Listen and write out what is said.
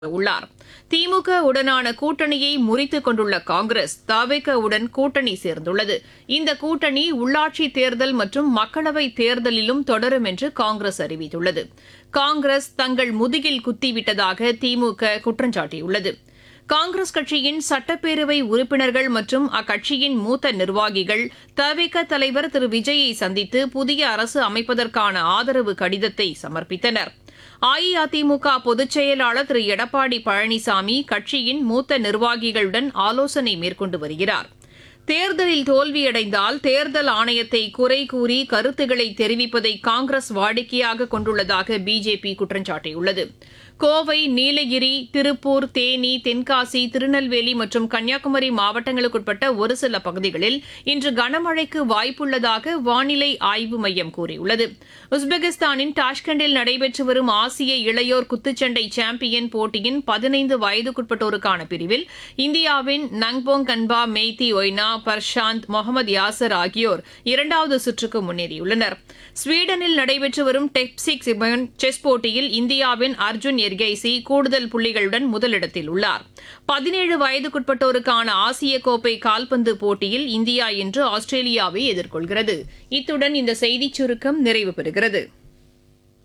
உள்ளார் திமுக உடனான கூட்டணியை முறித்துக் கொண்டுள்ள காங்கிரஸ் தவிக உடன் கூட்டணி சேர்ந்துள்ளது இந்த கூட்டணி உள்ளாட்சி தேர்தல் மற்றும் மக்களவை தேர்தலிலும் தொடரும் என்று காங்கிரஸ் அறிவித்துள்ளது காங்கிரஸ் தங்கள் முதுகில் குத்திவிட்டதாக திமுக குற்றம் சாட்டியுள்ளது காங்கிரஸ் கட்சியின் சட்டப்பேரவை உறுப்பினர்கள் மற்றும் அக்கட்சியின் மூத்த நிர்வாகிகள் தவிக தலைவர் திரு விஜயை சந்தித்து புதிய அரசு அமைப்பதற்கான ஆதரவு கடிதத்தை சமர்ப்பித்தனர் அஇஅதிமுக பொதுச் செயலாளர் திரு எடப்பாடி பழனிசாமி கட்சியின் மூத்த நிர்வாகிகளுடன் ஆலோசனை மேற்கொண்டு வருகிறார் தேர்தலில் தோல்வியடைந்தால் தேர்தல் ஆணையத்தை குறை கூறி கருத்துக்களை தெரிவிப்பதை காங்கிரஸ் வாடிக்கையாக கொண்டுள்ளதாக பிஜேபி குற்றம் சாட்டியுள்ளது கோவை நீலகிரி திருப்பூர் தேனி தென்காசி திருநெல்வேலி மற்றும் கன்னியாகுமரி மாவட்டங்களுக்குட்பட்ட ஒரு சில பகுதிகளில் இன்று கனமழைக்கு வாய்ப்புள்ளதாக வானிலை ஆய்வு மையம் கூறியுள்ளது உஸ்பெகிஸ்தானின் டாஷ்கண்டில் நடைபெற்று வரும் ஆசிய இளையோர் குத்துச்சண்டை சாம்பியன் போட்டியின் பதினைந்து வயதுக்குட்பட்டோருக்கான பிரிவில் இந்தியாவின் நங்போங் கன்பா மெய்தி ஒய்னா பர்ஷாந்த் முகமது யாசர் ஆகியோர் இரண்டாவது சுற்றுக்கு முன்னேறியுள்ளனர் ஸ்வீடனில் நடைபெற்று வரும் டெப்சிக் சிபன் செஸ் போட்டியில் இந்தியாவின் அர்ஜுன் எர்கைசி கூடுதல் புள்ளிகளுடன் முதலிடத்தில் உள்ளார் பதினேழு வயதுக்குட்பட்டோருக்கான ஆசிய கோப்பை கால்பந்து போட்டியில் இந்தியா இன்று ஆஸ்திரேலியாவை எதிர்கொள்கிறது இத்துடன் இந்த செய்திச் சுருக்கம் நிறைவு பெறுகிறது